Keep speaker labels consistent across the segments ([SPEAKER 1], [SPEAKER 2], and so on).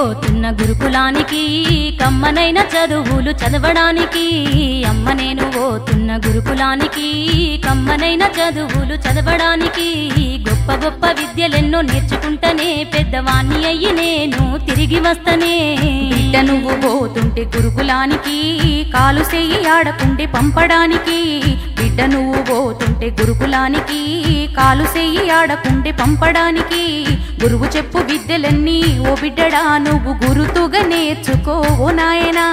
[SPEAKER 1] పోతున్న గురుకులానికి కమ్మనైన చదువులు చదవడానికి అమ్మ నేను పోతున్న గురుకులానికి కమ్మనైన చదువులు చదవడానికి గొప్ప గొప్ప విద్యలెన్నో నేర్చుకుంటనే పెద్దవాణ్ణి అయ్యి నేను తిరిగి వస్తనే
[SPEAKER 2] బిడ్డ నువ్వు పోతుంటే గురుకులానికి కాలు సెయ్యి ఆడకుంటే పంపడానికి బిడ్డ నువ్వు పోతుంటే గురుకులానికి కాలు సెయ్యి ఆడకుంటే పంపడానికి గురువు చెప్పు విద్యలన్నీ ఓ బిడ్డడా నువ్వు గురుతుగా నేర్చుకో ఓ నాయనా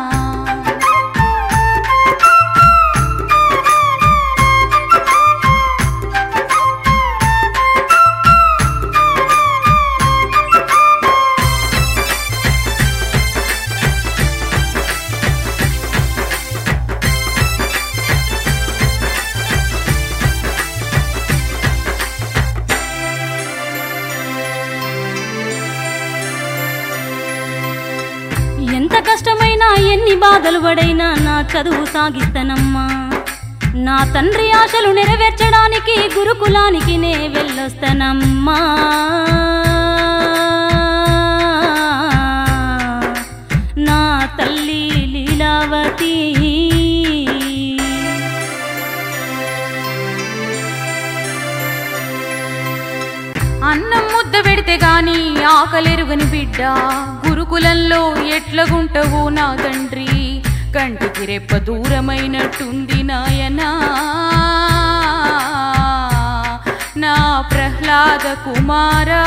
[SPEAKER 1] ఎంత కష్టమైనా ఎన్ని బాధలు పడైనా నా చదువు సాగిస్తానమ్మా నా తండ్రి ఆశలు నెరవేర్చడానికి గురుకులానికి నే వెళ్ళొస్తానమ్మా నా తల్లి లీలావతి
[SPEAKER 2] అన్నం ముద్ద పెడితే గాని ఆకలెరుగని బిడ్డ గురుకులంలో ఎట్లగుంటవు నా తండ్రి కంటికి రెప్ప దూరమైనట్టుంది నాయనా నా ప్రహ్లాద కుమారా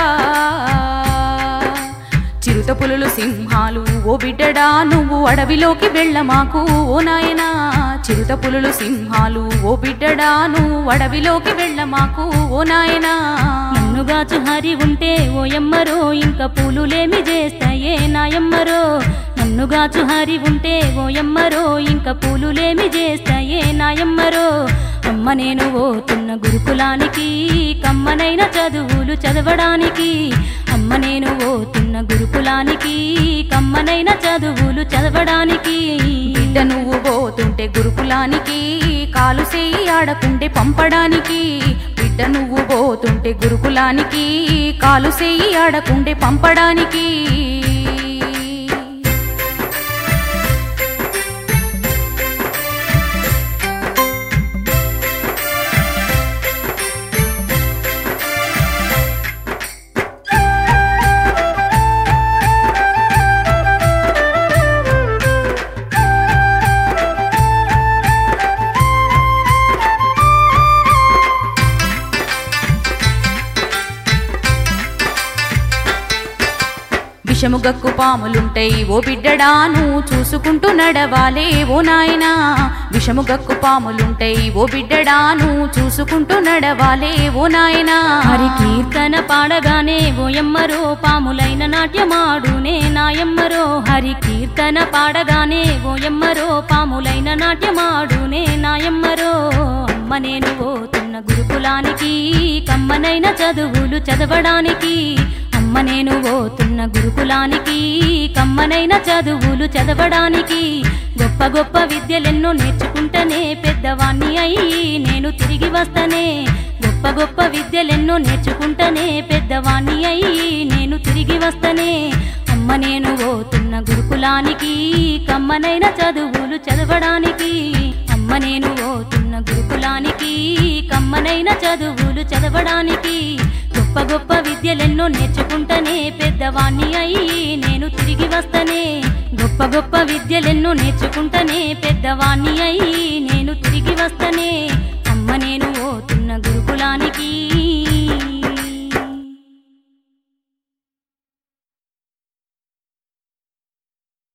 [SPEAKER 2] చిరుత పులులు సింహాలు ఓ బిడ్డడా నువ్వు అడవిలోకి వెళ్ళమాకు ఓ నాయనా చిరుత పులులు సింహాలు ఓ బిడ్డడా నువ్వు అడవిలోకి వెళ్ళమాకు ఓ నాయనా
[SPEAKER 1] నన్నుగాచు హరి ఉంటే ఓయమ్మరో ఇంకా పూలులేమి చేస్తాయే నాయమ్మరో నన్నుగాచు హరి ఉంటే ఓయమ్మరో ఇంకా పూలులేమి చేస్తాయే నాయమ్మరో అమ్మ నేను పోతున్న గురుకులానికి కమ్మనైన చదువులు చదవడానికి అమ్మ నేను పోతున్న గురుకులానికి కమ్మనైన చదువులు చదవడానికి
[SPEAKER 2] బిడ్డ నువ్వు పోతుంటే గురుకులానికి కాలు చేయి ఆడకుంటే పంపడానికి బిడ్డ నువ్వు పోతుంటే గురుకులానికి కాలు చేయి ఆడకుంటే పంపడానికి విషము గక్కు పాములుంటాయి ఓ బిడ్డడాను చూసుకుంటూ నడవాలే ఓ నాయనా విషము గక్కు పాములుంటాయి ఓ బిడ్డడాను చూసుకుంటూ నడవాలే ఓ నాయనా
[SPEAKER 1] హరి కీర్తన పాడగానే ఓయమ్మరో పాములైన నాట్యమాడునే నాయమ్మరో హరి కీర్తన పాడగానే ఓయమ్మరో పాములైన నాట్యమాడునే నాయమ్మరో అమ్మ నేను పోతున్న గురుకులానికి కమ్మనైన చదువులు చదవడానికి అమ్మ నేను పోతున్న గురుకులానికి కమ్మనైన చదువులు చదవడానికి గొప్ప గొప్ప విద్యలెన్నో నేర్చుకుంటనే పెద్దవాణ్ణి అయి నేను తిరిగి వస్తనే గొప్ప గొప్ప విద్యలెన్నో నేర్చుకుంటనే పెద్దవాణ్ణి అయి నేను తిరిగి వస్తనే అమ్మ నేను పోతున్న గురుకులానికి కమ్మనైన చదువులు చదవడానికి అమ్మ నేను పోతున్న గురుకులానికి కమ్మనైన చదువులు చదవడానికి గొప్ప గొప్ప విద్యలెన్నో నేర్చుకుంటనే పెద్దవాణ్ణి అయి నేను తిరిగి వస్తనే గొప్ప గొప్ప విద్యలెన్నో నేర్చుకుంటనే పెద్దవాణ్ణి అయి